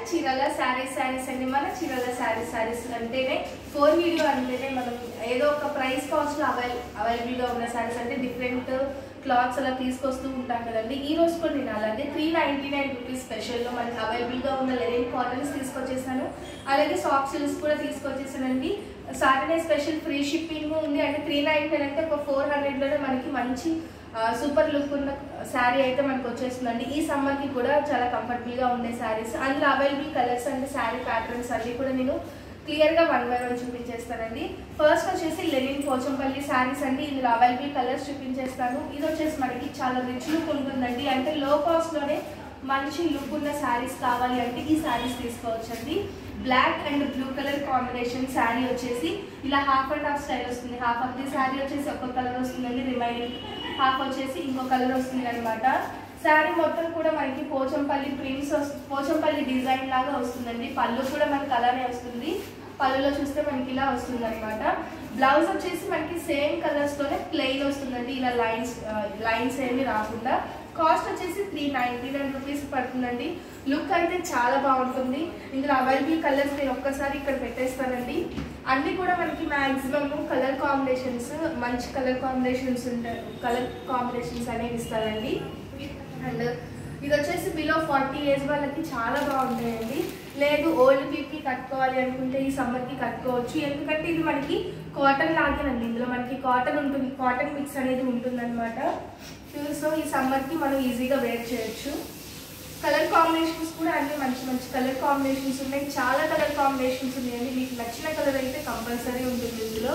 చీరల శారీస్ శారీస్ అండి మన చీరల శారీస్ శారీస్ అంటేనే ఫోర్ వీడియో అంటేనే మనం ఏదో ఒక ప్రైస్ కాస్ట్ అవైల్ అవైలబుల్గా ఉన్న శారీస్ అంటే డిఫరెంట్ క్లాత్స్ అలా తీసుకొస్తూ ఉంటాం కదండి ఈ రోజు కూడా నేను అలాగే త్రీ నైంటీ నైన్ రూపీస్ స్పెషల్లో మనకి అవైలబుల్గా ఉన్న లెనిన్ కాటన్స్ తీసుకొచ్చేసాను అలాగే సాఫ్ట్ సిల్క్స్ కూడా తీసుకొచ్చేసానండి సాటర్డే స్పెషల్ ఫ్రీ షిప్పింగ్ ఉంది అంటే త్రీ నైంటీ నైన్ అంటే ఒక ఫోర్ హండ్రెడ్లోనే మనకి మంచి సూపర్ లుక్ ఉన్న శారీ అయితే మనకు వచ్చేస్తుందండి ఈ సమ్మర్కి కూడా చాలా కంఫర్టబుల్గా ఉండే శారీస్ అందులో available colours and sari patterns అన్ని కూడా నేను క్లియర్గా వన్ బై వన్ చూపించేస్తానండి ఫస్ట్ వచ్చేసి లెనిన్ పోచంపల్లి శారీస్ అండి ఇందులో అవైలబుల్ కలర్స్ చూపించేస్తాను ఇది వచ్చేసి మనకి చాలా రిచ్ లుక్ ఉంటుందండి అంటే లో కాస్ట్లోనే మంచి లుక్ ఉన్న శారీస్ కావాలి అంటే ఈ శారీస్ తీసుకోవచ్చండి black and blue colour combination sari వచ్చేసి ఇలా హాఫ్ అండ్ హాఫ్ స్టైల్ వస్తుంది హాఫ్ ఆఫ్ ది శారీ వచ్చేసి ఒక కలర్ వస్తుందండి రిమైనింగ్ హాఫ్ వచ్చేసి ఇంకో కలర్ వస్తుంది అనమాట శారీ మొత్తం కూడా మనకి పోచంపల్లి ప్రింట్స్ పోచంపల్లి డిజైన్ లాగా వస్తుందండి పళ్ళు కూడా మనకి అలానే వస్తుంది పళ్ళులో చూస్తే మనకి ఇలా వస్తుంది అనమాట బ్లౌజ్ వచ్చేసి మనకి సేమ్ కలర్స్ తోనే ప్లెయిన్ వస్తుందండి ఇలా లైన్స్ లైన్స్ ఏమి రాకుండా కాస్ట్ వచ్చేసి త్రీ నైంటీ నైన్ రూపీస్ పడుతుందండి లుక్ అయితే చాలా బాగుంటుంది ఇందులో అవైలబుల్ కలర్స్ నేను ఒక్కసారి ఇక్కడ పెట్టేస్తానండి అన్నీ కూడా మనకి మ్యాక్సిమమ్ కలర్ కాంబినేషన్స్ మంచి కలర్ కాంబినేషన్స్ ఉంటాయి కలర్ కాంబినేషన్స్ అనేవి ఇస్తారండి అండ్ ఇది వచ్చేసి బిలో ఫార్టీ ఏజ్ వాళ్ళకి చాలా బాగుంటాయండి లేదు ఓల్డ్ పీపుల్ కట్టుకోవాలి అనుకుంటే ఈ సమ్మర్కి కట్టుకోవచ్చు ఎందుకంటే ఇది మనకి కాటన్ లాగేనండి ఇందులో మనకి కాటన్ ఉంటుంది కాటన్ మిక్స్ అనేది ఉంటుందన్నమాట సో ఈ సమ్మర్కి మనం ఈజీగా వేర్ చేయొచ్చు కలర్ కాంబినేషన్స్ కూడా అన్ని మంచి మంచి కలర్ కాంబినేషన్స్ ఉన్నాయి చాలా కలర్ కాంబినేషన్స్ ఉన్నాయండి మీకు నచ్చిన కలర్ అయితే కంపల్సరీ ఉంటుంది ఇందులో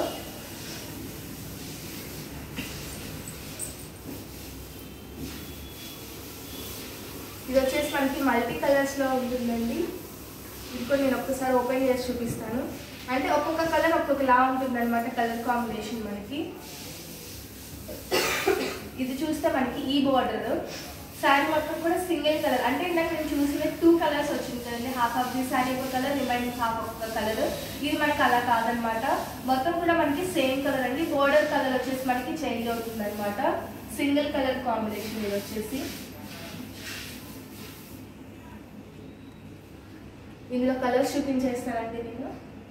ఇది వచ్చేసి మనకి మల్టీ కలర్స్లో ఉంటుందండి ఇది కూడా నేను ఒక్కసారి ఓపెన్ చేసి చూపిస్తాను అంటే ఒక్కొక్క కలర్ ఒక్కొక్కలా ఉంటుంది అనమాట కలర్ కాంబినేషన్ మనకి ఇది చూస్తే మనకి ఈ బార్డర్ శారీ మొత్తం కూడా సింగిల్ కలర్ అంటే ఇందాక నేను చూసిన టూ కలర్స్ వచ్చింది కదండి హాఫ్ ఆఫ్ ది శారీ ఒక కలర్ రిమైనింగ్ హాఫ్ ఒక కలర్ ఇది మనకి అలా కాదనమాట మొత్తం కూడా మనకి సేమ్ కలర్ అండి బోర్డర్ కలర్ వచ్చేసి మనకి చేంజ్ అవుతుంది అనమాట సింగిల్ కలర్ కాంబినేషన్ ఇది వచ్చేసి ఇందులో కలర్స్ చూపించేస్తానండి నేను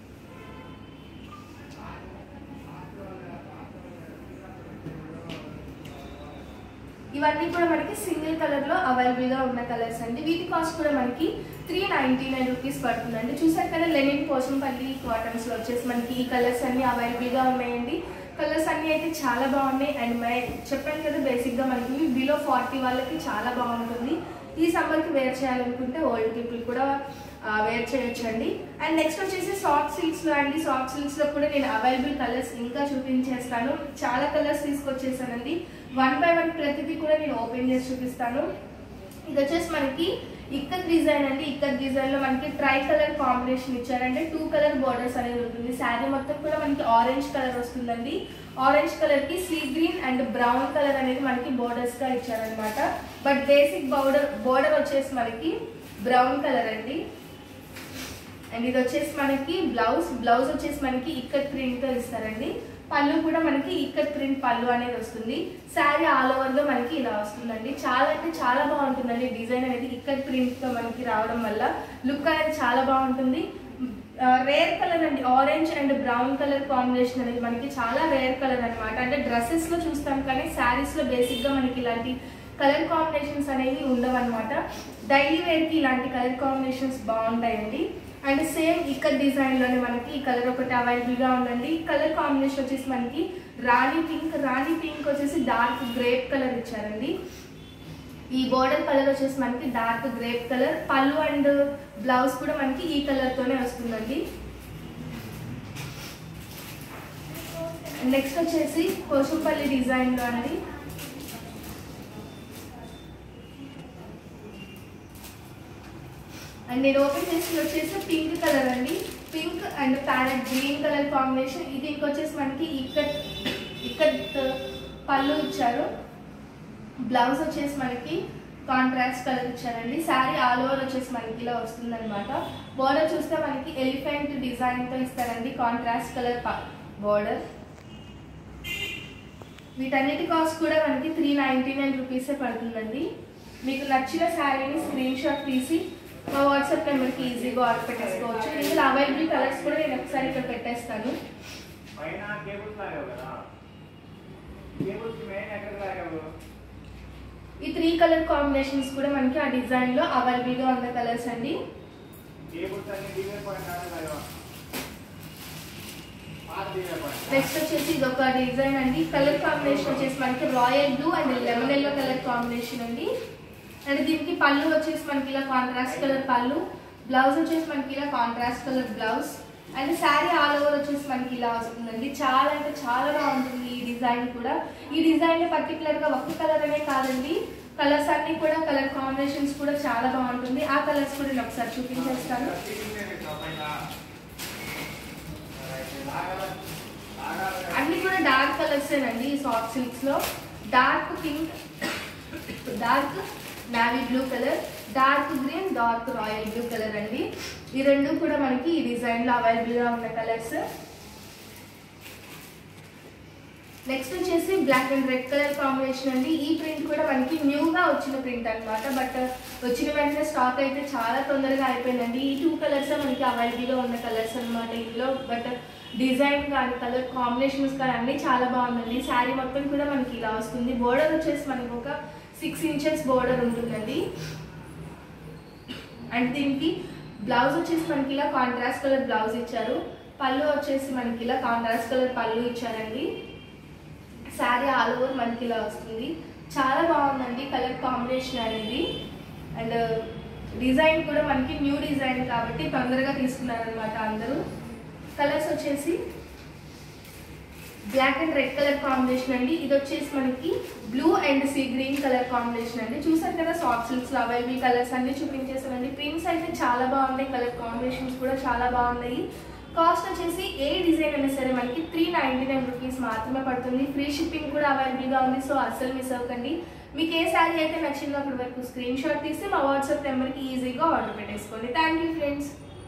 ఇవన్నీ కూడా మనకి సింగిల్ కలర్ లో అవైలబుల్ గా ఉన్న కలర్స్ అండి వీటి కాస్ట్ కూడా మనకి త్రీ నైన్టీ నైన్ రూపీస్ పడుతుందండి చూసారు కదా లెనిన్ పోచంపల్లి కాటన్స్ లో వచ్చేసి మనకి ఈ కలర్స్ అన్ని అవైలబుల్ గా ఉన్నాయండి కలర్స్ అన్ని అయితే చాలా బాగున్నాయి అండ్ మై చెప్పాను కదా బేసిక్ గా మనకి బిలో ఫార్టీ వాళ్ళకి చాలా బాగుంటుంది ఈ సమ్మర్కి వేర్ చేయాలనుకుంటే ఓల్డ్ పీపుల్ కూడా వేర్ చేయొచ్చండి అండ్ నెక్స్ట్ వచ్చేసి సాఫ్ట్ సిల్క్స్లో అండి సాఫ్ట్ సిల్క్స్లో కూడా నేను అవైలబుల్ కలర్స్ ఇంకా చూపించేస్తాను చాలా కలర్స్ తీసుకొచ్చేసానండి వన్ బై వన్ ప్రతిదీ కూడా నేను ఓపెన్ చేసి చూపిస్తాను ఇది వచ్చేసి మనకి ఇక్కత్ డిజైన్ అండి ఇక్కత్ డిజైన్ లో మనకి ట్రై కలర్ కాంబినేషన్ ఇచ్చారంటే టూ కలర్ బార్డర్స్ అనేది ఉంటుంది శారీ మొత్తం కూడా మనకి ఆరెంజ్ కలర్ వస్తుందండి ఆరెంజ్ కలర్ కి sea green and brown colour అనేది మనకి బోర్డర్స్ గా ఇచ్చారనమాట బట్ బేసిక్ బోర్డర్ బోర్డర్ వచ్చేసి మనకి బ్రౌన్ కలర్ అండి అండ్ ఇది వచ్చేసి మనకి బ్లౌజ్ బ్లౌజ్ వచ్చేసి మనకి ఇక్కత్ ప్రింట్ తో ఇస్తారండి పళ్ళు కూడా మనకి ఇక్కత్ ప్రింట్ పళ్ళు అనేది వస్తుంది శారీ ఆల్ ఓవర్ గా మనకి ఇలా వస్తుందండి చాలా అంటే చాలా బాగుంటుందండి డిజైన్ అనేది ఇక్కత్ ప్రింట్ తో మనకి రావడం వల్ల లుక్ అనేది చాలా బాగుంటుంది రేర్ కలర్ అండి orange and brown colour combination అనేది మనకి చాలా రేర్ కలర్ అనమాట అంటే డ్రెస్సెస్ లో చూస్తాం కానీ శారీస్ లో బేసిక్ గా మనకి ఇలాంటి కలర్ కాంబినేషన్స్ అనేవి ఉండవన్నమాట డైలీ వేర్ కి ఇలాంటి కలర్ కాంబినేషన్స్ బాగుంటాయండి అండ్ సేమ్ ఇక్కడ డిజైన్ లోనే మనకి ఈ కలర్ ఒకటి అవైలబుల్ గా ఉందండి ఈ కలర్ కాంబినేషన్ వచ్చేసి మనకి రాణి పింక్ రాణి పింక్ వచ్చేసి డార్క్ గ్రేప్ కలర్ ఇచ్చారండి ఈ బోర్డర్ కలర్ వచ్చేసి మనకి dark grape colour pallu and blouse కూడా మనకి ఈ కలర్ తోనే వస్తుందండి నెక్స్ట్ వచ్చేసి కోసుపల్లి డిజైన్ లో అండి అండ్ నేను ఓపెన్ చేసి వచ్చేసి పింక్ కలర్ అండి pink and parrot green colour combination ఇది ఇంకొచ్చేసి మనకి ఇక్కత్ ఇక్కత్ పళ్ళు ఇచ్చారు బ్లౌజ్ వచ్చేసి మనకి కాంట్రాస్ట్ కలర్ ఇచ్చారండి శారీ ఆల్ ఓవర్ వచ్చేసి మనకి ఇలా వస్తుంది అనమాట బోర్డర్ చూస్తే మనకి ఎలిఫెంట్ డిజైన్ తో ఇస్తారండి కాంట్రాస్ట్ కలర్ బోర్డర్ వీటన్నిటి కాస్ట్ కూడా మనకి త్రీ నైంటీ నైన్ రూపీసే పడుతుందండి మీకు నచ్చిన శారీని స్క్రీన్ షాట్ తీసి మా వాట్సాప్ నెంబర్కి ఈజీగా ఆర్డర్ పెట్టేసుకోవచ్చు ఇందులో అవైలబుల్ కలర్స్ కూడా నేను ఒకసారి ఇక్కడ పెట్టేస్తాను పైన కేబుల్స్ లాగావు కదా కేబుల్స్ మెయిన్ ఎక్కడ లాగావు ఈ త్రీ కలర్ కాంబినేషన్స్ కూడా మనకి ఆ డిజైన్లో అవైలబుల్గా ఉన్న కలర్స్ అండి కేబుల్స్ అన్ని డివే పాయింట్ లాగావా పాత డివే పాయింట్ నెక్స్ట్ వచ్చేసి ఇది ఒక డిజైన్ అండి కలర్ కాంబినేషన్ వచ్చేసి మనకి royal blue and lemon yellow colour combination అండి అండ్ దీనికి పళ్ళు వచ్చేసి మనకి ఇలా కాంట్రాస్ట్ కలర్ పళ్ళు బ్లౌజ్ వచ్చేసి మనకి ఇలా contrast colour blouse and sari all over వచ్చేసి మనకి ఇలా వస్తుందండి చాలా అంటే చాలా బాగుంటుంది ఈ డిజైన్ కూడా ఈ డిజైన్ పర్టికులర్ గా ఒక్క కలర్ అనే కాదండి కలర్స్ అన్ని కూడా కలర్ కాంబినేషన్స్ కూడా చాలా బాగుంటుంది ఆ కలర్స్ కూడా నేను ఒకసారి చూపించేస్తాను అన్ని కూడా డార్క్ కలర్స్ అండి ఈ సాఫ్ట్ సిల్క్స్ లో dark pink dark navy blue colour dark green dark royal blue colour అండి ఈ రెండు కూడా మనకి ఈ డిజైన్ లో అవైలబుల్ గా ఉన్న కలర్స్ నెక్స్ట్ వచ్చేసి black and red colour combination అండి ఈ ప్రింట్ కూడా మనకి న్యూగా వచ్చిన ప్రింట్ అన్నమాట బట్ వచ్చిన వెంటనే స్టాక్ అయితే చాలా తొందరగా అయిపోయిందండి ఈ టూ కలర్స్ మనకి అవైలబుల్ గా ఉన్న కలర్స్ అన్నమాట ఇందులో బట్ డిజైన్ కానీ కలర్ కాంబినేషన్స్ కానీ అన్నీ చాలా బాగుందండి శారీ మొత్తం కూడా మనకి ఇలా వస్తుంది బోర్డర్ వచ్చేసి మనకి ఒక సిక్స్ ఇంచెస్ బోర్డర్ ఉంటుందండి అండ్ దీనికి బ్లౌజ్ వచ్చేసి మనకి ఇలా కాంట్రాస్ట్ కలర్ బ్లౌజ్ ఇచ్చారు పళ్ళు వచ్చేసి మనకి ఇలా కాంట్రాస్ట్ కలర్ పళ్ళు ఇచ్చారండి శారీ ఆల్ ఓవర్ మనకి ఇలా వస్తుంది చాలా బాగుందండి కలర్ కాంబినేషన్ అనేది అండ్ డిజైన్ కూడా మనకి న్యూ డిజైన్ కాబట్టి తొందరగా తీసుకున్నారనమాట అందరూ కలర్స్ వచ్చేసి black and red colour combination అండి ఇది వచ్చేసి మనకి blue and sea green colour combination అండి చూసారు కదా సాఫ్ట్ సిల్క్స్ అవైలబుల్ కలర్స్ అన్ని చూపించేసానండి ప్రింట్స్ అయితే చాలా బాగున్నాయి కలర్ కాంబినేషన్స్ కూడా చాలా బాగున్నాయి కాస్ట్ వచ్చేసి ఏ డిజైన్ అయినా సరే మనకి త్రీ నైంటీ నైన్ రూపీస్ మాత్రమే పడుతుంది ఫ్రీ షిప్పింగ్ కూడా అవైలబుల్గా ఉంది సో అస్సలు మిస్ అవ్వకండి మీకు ఏ శారీ అయితే నచ్చిందో అప్పటి వరకు స్క్రీన్ షాట్ తీసి మా వాట్సాప్ నెంబర్కి ఈజీగా ఆర్డర్ పెట్టేసుకోండి థ్యాంక్ యూ ఫ్రెండ్స్